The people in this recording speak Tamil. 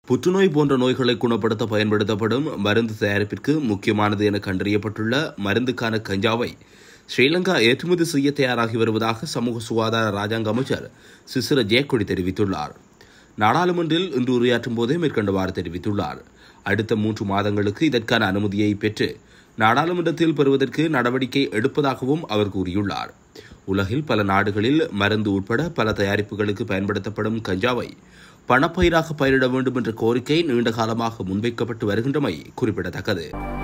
புற்றுநோய் போன்ற நோய்களை குணப்படுத்த பயன்படுத்தப்படும் மருந்து தயாரிப்பிற்கு முக்கியமானது என கண்டறியப்பட்டுள்ள மருந்துக்கான கஞ்சாவை ஸ்ரீலங்கா ஏற்றுமதி செய்ய தயாராகி வருவதாக சமூக சுகாதார ராஜாங்க அமைச்சர் சிசிர ஜெயக்கொடி தெரிவித்துள்ளார் நாடாளுமன்றில் இன்று உரையாற்றும் போதே மேற்கண்டவாறு தெரிவித்துள்ளார் அடுத்த மூன்று மாதங்களுக்கு இதற்கான அனுமதியை பெற்று நாடாளுமன்றத்தில் பெறுவதற்கு நடவடிக்கை எடுப்பதாகவும் அவர் கூறியுள்ளார் உலகில் பல நாடுகளில் மருந்து உட்பட பல தயாரிப்புகளுக்கு பயன்படுத்தப்படும் கஞ்சாவை பணப்பயிராக பயிரிட வேண்டும் என்ற கோரிக்கை நீண்ட காலமாக முன்வைக்கப்பட்டு வருகின்றமை குறிப்பிடத்தக்கது